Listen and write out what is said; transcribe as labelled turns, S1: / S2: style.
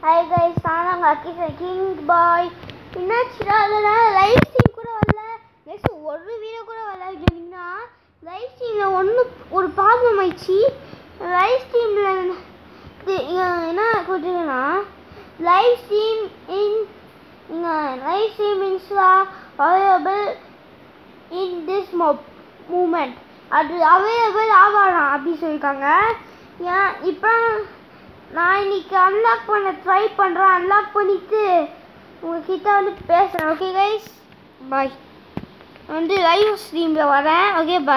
S1: hi guys நான் உங்கள் அக்கி கிங் பாய் என்னாச்சுடா அதில் லைவ் ஸ்ட்ரீம் கூட வரல நெக்ஸ்ட் ஒரு வீடியோ கூட வரல கேட்டிங்கன்னா லைவ் ஸ்ட்ரீமில் ஒன்று ஒரு ப்ராப்ளம் ஆயிடுச்சு லைவ் ஸ்ட்ரீமில் என்ன கொடுத்தீங்கன்னா live stream in live stream insta available in this மொ மூமெண்ட் அது அவைலபிள் ஆகலாம் அப்படின்னு சொல்லியிருக்காங்க ஏன் இப்போ நான் இன்னைக்கு அன்லாக் பண்ண ட்ரை பண்ணுறேன் அன்லாக் பண்ணிட்டு உங்ககிட்ட வந்து பேசுகிறேன் ஓகே கைஸ் பாய் வந்து லைவ் ஸ்ட்ரீமில் வரேன் ஓகே பாய்